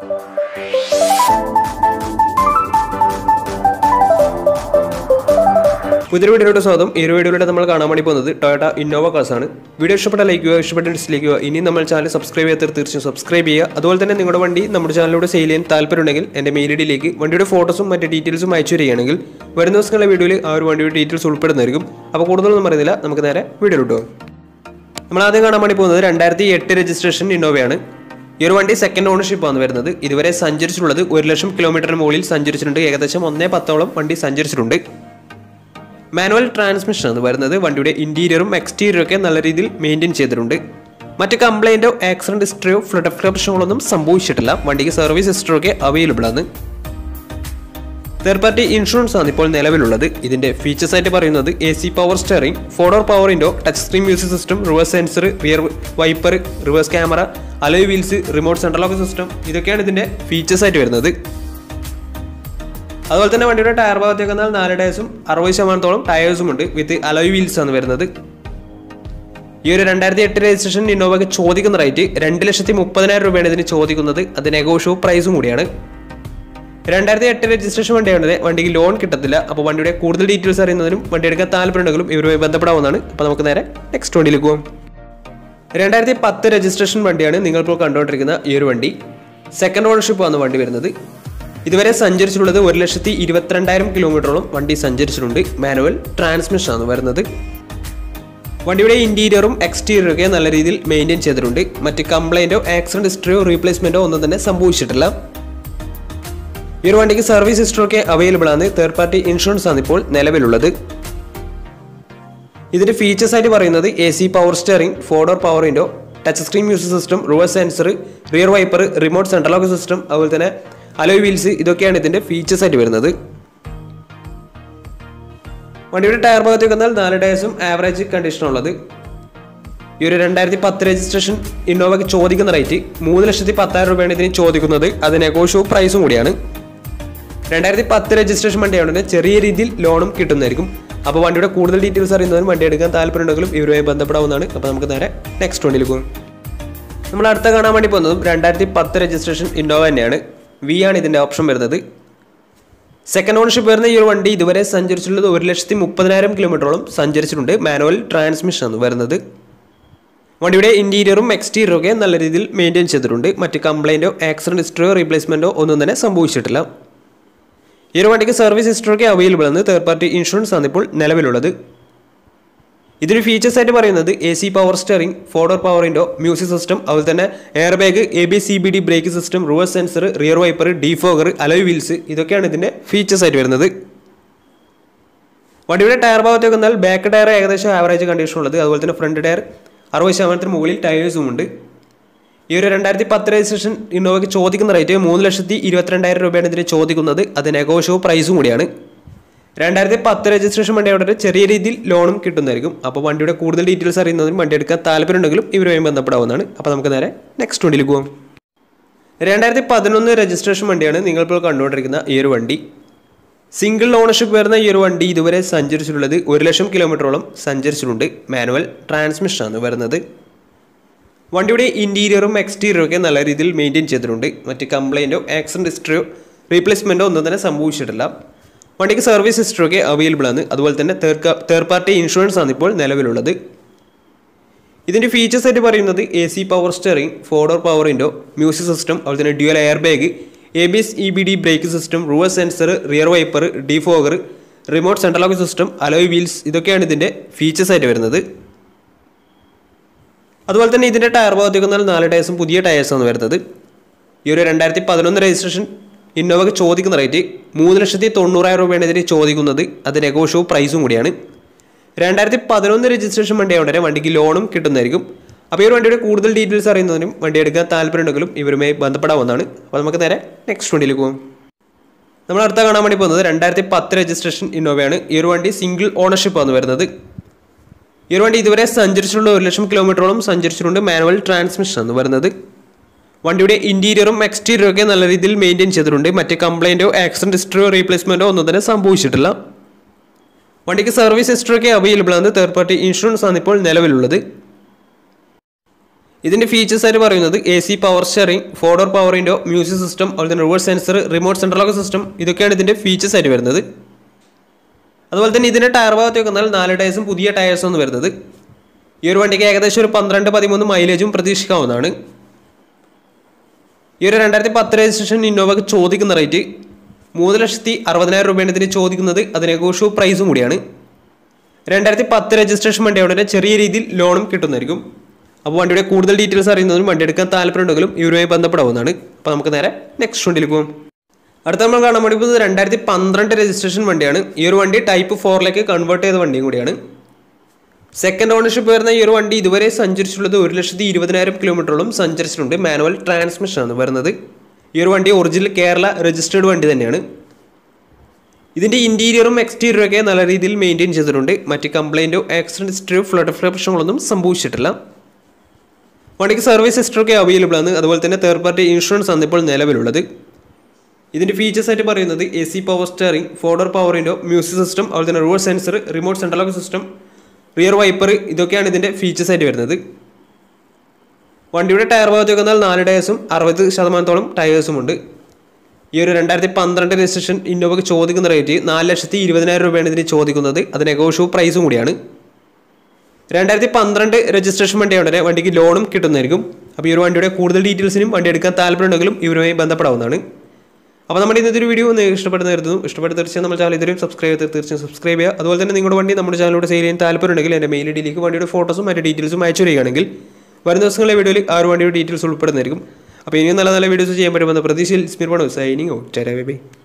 പുതിയ വീഡിയോയുടെ സ്വാഗതം ഈ ഒരു വീഡിയോയിലൂടെ നമ്മൾ കാണാൻ വേണ്ടി പോകുന്നത് ടൊയോട്ട ഇന്നോവ കാസ് ആണ് വീഡിയോ ഇഷ്ടപ്പെട്ട ലൈക്ക് ചെയ്യുക ഇഷ്ടപ്പെട്ട ഡിസ്ലൈക്ക് ചെയ്യുക ഇനി നമ്മൾ ചാനൽ സബ്സ്ക്രൈബ് ചെയ്യാത്തവർ തീർച്ചയായും സബ്സ്ക്രൈബ് ചെയ്യുക അതുപോലെ തന്നെ നിങ്ങളുടെ വണ്ടി നമ്മുടെ ചാനലിലൂടെ സെയിൽ ചെയ്യാൻ താല്പര്യമുണ്ടെങ്കിൽ എൻ്റെ മെയിൽ ഐ ഡിയിലേക്ക് വണ്ടിയുടെ ഫോട്ടോസും മറ്റ് ഡീറ്റെയിൽസും അയച്ചു തരികയാണെങ്കിൽ വരുന്ന ദിവസങ്ങളിലെ വീഡിയോയിൽ ആ ഒരു വണ്ടിയുടെ ഡീറ്റെയിൽസ് ഉൾപ്പെടുന്നതായിരിക്കും അപ്പോൾ കൂടുതലൊന്നും പറയുന്നില്ല നമുക്ക് നേരെ വീഡിയോയിലോട്ട് പോകാം നമ്മൾ ആദ്യം കാണാൻ വേണ്ടി പോകുന്നത് രണ്ടായിരത്തി എട്ട് രജിസ്ട്രേഷൻ ഇന്നോവയാണ് ഈ ഒരു വണ്ടി സെക്കൻഡ് ഓണർഷിപ്പ് ആണ് വരുന്നത് ഇതുവരെ സഞ്ചരിച്ചിട്ടുള്ളത് ഒരു ലക്ഷം കിലോമീറ്ററിന് മുകളിൽ സഞ്ചരിച്ചിട്ടുണ്ട് ഏകദേശം ഒന്നേ പത്തോളം വണ്ടി സഞ്ചരിച്ചിട്ടുണ്ട് മാനുവൽ ട്രാൻസ്മിഷൻ ആണ് വരുന്നത് വണ്ടിയുടെ ഇന്റീരിയറും എക്സ്റ്റീരിയറും ഒക്കെ നല്ല രീതിയിൽ മെയിൻറ്റെയിൻ ചെയ്തിട്ടുണ്ട് മറ്റ് കംപ്ലൈൻറ്റോ ആക്സിഡന്റ് ഹിസ്റ്ററിയോ ഫ്ലഡ് പ്രശ്നങ്ങളൊന്നും സംഭവിച്ചിട്ടില്ല വണ്ടിക്ക് സർവീസ് ഹിസ്റ്ററി ഒക്കെ അവൈലബിൾ ആണ് തേർഡ് പാർട്ടി ഇൻഷുറൻസ് ആണ് ഇപ്പോൾ നിലവിലുള്ളത് ഇതിന്റെ ഫീച്ചേഴ്സ് ആയിട്ട് പറയുന്നത് A C power steering four door power window touch screen music system reverse sensor rear wiper reverse camera alloy wheels remote central lock system ഇതൊക്കെയാണ് ഇതിന്റെ ഫീച്ചേഴ്സ് ആയിട്ട് വരുന്നത് അതുപോലെ തന്നെ വണ്ടിയുടെ ടയർ ഭാഗത്തേക്ക് വന്നാൽ നാല് ടയേഴ്സും അറുപത് ശതമാനത്തോളം ടയേഴ്സും ഉണ്ട് വിത്ത് അലോയ് വീൽസ് ആണ് വരുന്നത് ഈ ഒരു രണ്ടായിരത്തി എട്ട് രജിസ്ട്രേഷൻ ഇന്നോവയ്ക്ക് ചോദിക്കുന്ന റേറ്റ് രണ്ട് ലക്ഷത്തി മുപ്പതിനായിരം രൂപയാണ് ഇതിന് ചോദിക്കുന്നത് അത് നെഗോഷ്യബിൾ പ്രൈസും കൂടിയാണ് രണ്ടായിരത്തി എട്ട് രജിസ്ട്രേഷൻ വണ്ടിയാണത് വണ്ടിക്ക് ലോൺ കിട്ടത്തില്ല അപ്പോൾ വണ്ടിയുടെ കൂടുതൽ ഡീറ്റെയിൽസ് അറിയുന്നതിനും വണ്ടി എടുക്കാൻ താല്പര്യമുണ്ടെങ്കിലും ഇവരുമായി ബന്ധപ്പെടാവുന്നതാണ് അപ്പോൾ നമുക്ക് നേരെ നെക്സ്റ്റ് വണ്ടിയിലേക്ക് പോകാം രണ്ടായിരത്തി പത്ത് രജിസ്ട്രേഷൻ വണ്ടിയാണ് നിങ്ങളിപ്പോൾ കണ്ടുകൊണ്ടിരിക്കുന്ന ഈ ഒരു വണ്ടി സെക്കൻഡ് ഓണർഷിപ്പ് ആണ് വണ്ടി വരുന്നത് ഇതുവരെ സഞ്ചരിച്ചിട്ടുള്ളത് ഒരു ലക്ഷത്തി ഇരുപത്തിരണ്ടായിരം കിലോമീറ്ററോളം വണ്ടി സഞ്ചരിച്ചിട്ടുണ്ട് മാനുവൽ ട്രാൻസ്മിഷൻ ആണ് വരുന്നത് വണ്ടിയുടെ ഇന്റീരിയറും എക്സ്റ്റീരിയറും ഒക്കെ നല്ല രീതിയിൽ മെയിൻറ്റെയിൻ ചെയ്തിട്ടുണ്ട് മറ്റ് കംപ്ലൈൻറ്റോ ആക്സിഡന്റ് ഹിസ്റ്ററിയോ റീപ്ലേസ്മെന്റോ ഒന്നും തന്നെ സംഭവിച്ചിട്ടില്ല ഈ ഒരു വണ്ടിക്ക് സർവീസ് ഹിസ്റ്ററി ഒക്കെ അവൈലബിൾ ആണ് തേർഡ് പാർട്ടി ഇൻഷുറൻസ് ആണ് ഇപ്പോൾ നിലവിലുള്ളത് ഇതിന്റെ ഫീച്ചേഴ്സ് ആയിട്ട് പറയുന്നത് A C power steering four door power window touch screen music system reverse sensor rear wiper remote central lock system അതുപോലെ തന്നെ അലോയ് വീൽസ് ഇതൊക്കെയാണ് ഇതിന്റെ ഫീച്ചേഴ്സ് ആയിട്ട് വരുന്നത് വണ്ടിയുടെ ടയർ ഭാഗത്തേക്ക് വന്നാൽ നാല് ടയേഴ്സും ആവറേജ് കണ്ടീഷൻ ഉള്ളത് ഈ ഒരു രണ്ടായിരത്തി പത്ത് രജിസ്ട്രേഷൻ ഇന്നോവയ്ക്ക് ചോദിക്കുന്ന റേറ്റ് മൂന്ന് ലക്ഷത്തി പത്തായിരം രൂപയാണ് ഇതിന് ചോദിക്കുന്നത് അത് നെഗോഷ്യബിൾ പ്രൈസും കൂടിയാണ് രണ്ടായിരത്തി പത്ത് രജിസ്ട്രേഷൻ വണ്ടിയാണെങ്കിൽ ചെറിയ രീതിയിൽ ലോണും കിട്ടുന്നതായിരിക്കും അപ്പോൾ വണ്ടിയുടെ കൂടുതൽ ഡീറ്റെയിൽസ് അറിയുന്നതിനും വണ്ടി എടുക്കാൻ താല്പര്യമുണ്ടെങ്കിലും ഇവരുമായി ബന്ധപ്പെടാവുന്നതാണ് അപ്പോൾ നമുക്ക് നേരെ നെക്സ്റ്റ് വണ്ടിയിൽ പോകും നമ്മൾ അടുത്ത കാണാൻ വേണ്ടി പോകുന്നതും രണ്ടായിരത്തി പത്ത് രജിസ്ട്രേഷൻ ഇന്നോവ തന്നെയാണ് വി ആണ് ഇതിൻ്റെ ഓപ്ഷൻ വരുന്നത് സെക്കൻഡ് ഓണർഷിപ്പ് വരുന്ന ഈ ഒരു വണ്ടി ഇതുവരെ സഞ്ചരിച്ചിട്ടുള്ളത് ഒരു ലക്ഷത്തി മുപ്പതിനായിരം കിലോമീറ്ററോളം സഞ്ചരിച്ചിട്ടുണ്ട് മാനുവൽ ട്രാൻസ്മിഷൻ ആണ് വരുന്നത് വണ്ടിയുടെ ഇന്റീരിയറും എക്സ്റ്റീരിയറും ഒക്കെ നല്ല രീതിയിൽ മെയിൻറ്റെയിൻ ചെയ്തിട്ടുണ്ട് മറ്റ് കംപ്ലൈൻറ്റോ ആക്സിഡന്റ് ഹിസ്റ്ററിയോ റീപ്ലേസ്മെൻറ്റോ ഒന്നും തന്നെ സംഭവിച്ചിട്ടില്ല ഈ ഒരു വണ്ടിക്ക് സർവീസ് ഹിസ്റ്ററി ഒക്കെ അവൈലബിൾ ആണ് തേർഡ് പാർട്ടി ഇൻഷുറൻസ് ആണ് ഇപ്പോൾ നിലവിലുള്ളത് ഇതിന് ഫീച്ചേഴ്സ് ആയിട്ട് പറയുന്നത് A C power steering four door power window music system അതുപോലെ തന്നെ airbag A B C B D brake system reverse sensor rear wiper defogger alloy wheels ഇതൊക്കെയാണ് ഇതിൻ്റെ ഫീച്ചേഴ്സ് ആയിട്ട് വരുന്നത് വണ്ടിയുടെ ടയർ ഭാഗത്തേക്ക് വന്നാൽ ബാക്ക് ടയർ ഏകദേശം ആവറേജ് കണ്ടീഷൻ ഉള്ളത് അതുപോലെ തന്നെ ഫ്രണ്ട് ടയർ അറുപത് ശതമാനത്തിന് മുകളിൽ ടയേഴ്സും ഉണ്ട് ഈ ഒരു രണ്ടായിരത്തി പത്ത് രജിസ്ട്രേഷൻ ഇന്നോവയ്ക്ക് ചോദിക്കുന്ന റേറ്റ് മൂന്ന് ലക്ഷത്തി ഇരുപത്തിരണ്ടായിരം രൂപയാണ് ഇതിന് ചോദിക്കുന്നത് അത് നെഗോഷ്യബിൾ പ്രൈസും കൂടിയാണ് രണ്ടായിരത്തി പത്ത് രജിസ്ട്രേഷൻ വണ്ടി അവിടെ ചെറിയ രീതിയിൽ ലോണും കിട്ടുന്നതായിരിക്കും അപ്പോൾ വണ്ടിയുടെ കൂടുതൽ ഡീറ്റെയിൽസ് അറിയുന്നതിനും വണ്ടി എടുക്കാൻ താല്പര്യമുണ്ടെങ്കിലും ഇവരുമായി ബന്ധപ്പെടാവുന്നതാണ് അപ്പോൾ നമുക്ക് നേരെ നെക്സ്റ്റ് വണ്ടിയിൽ പോകാം രണ്ടായിരത്തി പതിനൊന്ന് രജിസ്ട്രേഷൻ വണ്ടിയാണ് നിങ്ങളിപ്പോൾ കണ്ടുകൊണ്ടിരിക്കുന്ന ഈ ഒരു വണ്ടി സിംഗിൾ ഓണർഷിപ്പ് വരുന്ന ഈ ഒരു വണ്ടി ഇതുവരെ സഞ്ചരിച്ചിട്ടുള്ളത് ഒരു ലക്ഷം കിലോമീറ്ററോളം സഞ്ചരിച്ചിട്ടുണ്ട് മാനുവൽ ട്രാൻസ്മിഷനാണ് വരുന്നത് വണ്ടിയുടെ ഇൻറ്റീരിയറും എക്സ്റ്റീരിയറും ഒക്കെ നല്ല രീതിയിൽ മെയിൻറ്റെയിൻ ചെയ്തിട്ടുണ്ട് മറ്റ് കംപ്ലൈൻറ്റോ ആക്സിഡൻറ്റ് ഹിസ്റ്ററിയോ റീപ്ലേസ്മെൻറ്റോ ഒന്നും തന്നെ സംഭവിച്ചിട്ടില്ല വണ്ടിക്ക് സർവീസ് ഹിസ്റ്ററി ഒക്കെ അവൈലബിൾ ആണ് അതുപോലെ തന്നെ തേർഡ് പാർട്ടി ഇൻഷുറൻസ് ആണ് ഇപ്പോൾ നിലവിലുള്ളത് ഇതിൻ്റെ ഫീച്ചേഴ്സ് ആയിട്ട് പറയുന്നത് A C power steering four door power window music system അതുപോലെ തന്നെ dual airbag A B S E B D brake system reverse sensor rear wiper defogger remote central lock system alloy wheels ഇതൊക്കെയാണ് ഇതിൻ്റെ features ആയിട്ട് വരുന്നത് അതുപോലെ തന്നെ ഇതിൻ്റെ tyre ഭാഗത്തേക്ക് വന്നാൽ നാല് ടയേഴ്സും പുതിയ ടയേഴ്സാണ് വരുന്നത് ഈ ഒരു രണ്ടായിരത്തി പതിനൊന്ന് രജിസ്ട്രേഷൻ ഇന്നോവയ്ക്ക് ചോദിക്കുന്ന റേറ്റ് മൂന്ന് ലക്ഷത്തി തൊണ്ണൂറായിരം രൂപയാണ് ഇതിന് ചോദിക്കുന്നത് അത് നെഗോഷ്യബിൾ പ്രൈസും കൂടിയാണ് രണ്ടായിരത്തി പതിനൊന്ന് രജിസ്ട്രേഷൻ വണ്ടിയാവുന്നവരെ വണ്ടിക്ക് ലോണും കിട്ടുന്നതായിരിക്കും അപ്പോൾ ഈ ഒരു വണ്ടിയുടെ കൂടുതൽ ഡീറ്റെയിൽസ് അറിയുന്നതിനും വണ്ടി എടുക്കാൻ താല്പര്യമുണ്ടെങ്കിലും ഇവരുമായി ബന്ധപ്പെടാവുന്നതാണ് അപ്പോൾ നമുക്ക് നേരെ നെക്സ്റ്റ് വണ്ടിയിലേക്ക് പോകും നമ്മൾ അടുത്ത കാണാൻ വേണ്ടി പോകുന്നത് രണ്ടായിരത്തി പത്ത് രജിസ്ട്രേഷൻ ഇന്നോവയാണ് ഈ ഒരു വണ്ടി സിംഗിൾ ഓണർഷിപ്പ് ആണ് വരുന്നത് ഈ ഒരു വണ്ടി ഇതുവരെ സഞ്ചരിച്ചിട്ടുള്ള ഒരു ലക്ഷം കിലോമീറ്ററോളം സഞ്ചരിച്ചിട്ടുണ്ട് മാനുവൽ ട്രാൻസ്മിഷൻ ആണ് വരുന്നത് വണ്ടിയുടെ ഇന്റീരിയറും എക്സ്റ്റീരിയറും ഒക്കെ നല്ല രീതിയിൽ മെയിൻറ്റെയിൻ ചെയ്തിട്ടുണ്ട് മറ്റ് കംപ്ലൈൻറ്റോ ആക്സിഡന്റ് ഹിസ്റ്ററിയോ റീപ്ലേസ്മെൻറ്റോ ഒന്നും തന്നെ സംഭവിച്ചിട്ടില്ല വണ്ടിക്ക് സർവീസ് ഹിസ്റ്ററി ഒക്കെ അവൈലബിൾ ആണ് തേർഡ് പാർട്ടി ഇൻഷുറൻസ് ആണ് ഇപ്പോൾ നിലവിലുള്ളത് ഇതിൻ്റെ ഫീച്ചേഴ്സ് ആയിട്ട് പറയുന്നത് A C power steering four door power window music system അതുപോലെ തന്നെ reverse sensor remote central lock system ഇതൊക്കെയാണ് ഇതിൻ്റെ ഫീച്ചേഴ്സ് ആയിട്ട് വരുന്നത് അതുപോലെ തന്നെ ഇതിൻ്റെ ടയർ ഭാഗത്തേക്ക് വന്നാൽ നാല് ടയേഴ്സും പുതിയ ടയേഴ്സും ആണ് വരുന്നത് ഈ ഒരു വണ്ടിക്ക് ഏകദേശം ഒരു പന്ത്രണ്ട് പതിമൂന്ന് മൈലേജും പ്രതീക്ഷിക്കാവുന്നതാണ് ഈ ഒരു രണ്ടായിരത്തി പത്ത് രജിസ്ട്രേഷൻ ഇന്നോവക്ക് ചോദിക്കുന്ന റേറ്റ് മൂന്ന് ലക്ഷത്തി അറുപതിനായിരം രൂപയാണ് ഇതിന് ചോദിക്കുന്നത് അതിനെക്കുറിച്ച് പ്രൈസും കൂടിയാണ് രണ്ടായിരത്തി പത്ത് രജിസ്ട്രേഷൻ വണ്ടിയുടെ ചെറിയ രീതിയിൽ ലോണും കിട്ടുന്നതായിരിക്കും അപ്പോൾ വണ്ടിയുടെ കൂടുതൽ ഡീറ്റെയിൽസ് അറിയുന്നതിനും വണ്ടി എടുക്കാൻ താല്പര്യമുണ്ടെങ്കിലും ഇവരുമായി ബന്ധപ്പെടാവുന്നതാണ് അപ്പോൾ നമുക്ക് നേരെ നെക്സ്റ്റ് വണ്ടിയിലേക്ക് പോകും അടുത്ത നമ്മൾ കാണാൻ വേണ്ടി പോകുന്നത് രണ്ടായിരത്തി പന്ത്രണ്ട് രജിസ്ട്രേഷൻ വണ്ടിയാണ് ഈ ഒരു വണ്ടി ടൈപ്പ് ഫോറിലേക്ക് കൺവേർട്ട് ചെയ്ത വണ്ടിയും കൂടിയാണ് സെക്കൻഡ് ഓണർഷിപ്പ് വരുന്ന ഈ ഒരു വണ്ടി ഇതുവരെ സഞ്ചരിച്ചിട്ടുള്ളത് ഒരു ലക്ഷത്തി ഇരുപതിനായിരം കിലോമീറ്ററോളം സഞ്ചരിച്ചിട്ടുണ്ട് മാനുവൽ ട്രാൻസ്മിഷൻ ആണ് വരുന്നത് ഈ ഒരു വണ്ടി ഒറിജിനൽ കേരള രജിസ്റ്റേർഡ് വണ്ടി തന്നെയാണ് ഇതിൻ്റെ ഇൻറ്റീരിയറും എക്സ്റ്റീരിയറും ഒക്കെ നല്ല രീതിയിൽ മെയിൻറ്റെയിൻ ചെയ്തിട്ടുണ്ട് മറ്റ് കംപ്ലൈൻറ്റോ ആക്സിഡൻറ്റ് ഹിസ്റ്ററിയോ ഫ്ലഡ് പ്രശ്നങ്ങളൊന്നും സംഭവിച്ചിട്ടില്ല വണ്ടിക്ക് സർവീസ് ഹിസ്റ്ററി ഒക്കെ അവൈലബിൾ ആണ് അതുപോലെ തന്നെ തേർഡ് പാർട്ടി ഇൻഷുറൻസ് ആണ് ഇപ്പോൾ നിലവിലുള്ളത് ഇതിൻ്റെ ഫീച്ചേഴ്സ് ആയിട്ട് പറയുന്നത് A C power steering four door power window music system അതുപോലെ തന്നെ reverse sensor remote central lock system rear wiper ഇതൊക്കെയാണ് ഇതിൻ്റെ ഫീച്ചേഴ്സ് ആയിട്ട് വരുന്നത് വണ്ടിയുടെ ടയർ ഭാഗത്തേക്ക് വന്നാൽ നാല് ടയേഴ്സും അറുപത് ശതമാനത്തോളം ടയേഴ്സും ഉണ്ട് ഈ ഒരു രണ്ടായിരത്തി പന്ത്രണ്ട് രജിസ്ട്രേഷൻ ഇന്നോവക്ക് ചോദിക്കുന്ന റേറ്റ് നാല് ലക്ഷത്തി ഇരുപതിനായിരം രൂപയാണ് ഇതിന് ചോദിക്കുന്നത് അത് നെഗോഷ്യൂ പ്രൈസും കൂടിയാണ് രണ്ടായിരത്തി പന്ത്രണ്ട് രജിസ്ട്രേഷൻ വണ്ടിയുടെ വണ്ടിക്ക് ലോണും കിട്ടുന്നതായിരിക്കും അപ്പോൾ ഈ ഒരു വണ്ടിയുടെ കൂടുതൽ ഡീറ്റെയിൽസിനും വണ്ടി എടുക്കാൻ താല്പര്യമുണ്ടെങ്കിലും ഇവരുമായി ബന്ധപ്പെടാവുന്നതാണ് അപ്പോൾ നമ്മുടെ ഇന്നത്തെ ഒരു വീഡിയോ ഒന്ന് ഇഷ്ടപ്പെടുന്ന കരുതുന്നു ഇഷ്ടപ്പെട്ട് തീർച്ചയായും നമ്മുടെ ചാനൽ ഇതുവരെയും സബ്സ്ക്രൈബ് ചെയ്ത് തീർച്ചയായും സബ്സ്ക്രൈബ് ചെയ്യുക അതുപോലെ തന്നെ നിങ്ങളുടെ വണ്ടി നമ്മുടെ ചാനലിലൂടെ സെയിൽ ചെയ്യാൻ താല്പര്യമുണ്ടെങ്കിൽ എൻ്റെ മെയിൽ ഐഡിയിലേക്ക് വണ്ടിയുടെ ഫോട്ടോസും മറ്റു ഡീറ്റെയിൽസും അയച്ചു തരികയാണെങ്കിൽ വരുന്ന ദിവസങ്ങളിലെ വീഡിയോയിൽ ആ ഒരു വണ്ടിയുടെ ഡീറ്റെയിൽസ് ഉൾപ്പെടുന്നതായിരിക്കും അപ്പോൾ ഇനിയും നല്ല നല്ല വീഡിയോസ് ചെയ്യാൻ പറ്റുമെന്ന പ്രതീക്ഷയിൽ സ്മിർബണോ സൈനിങ് ഓ ബൈ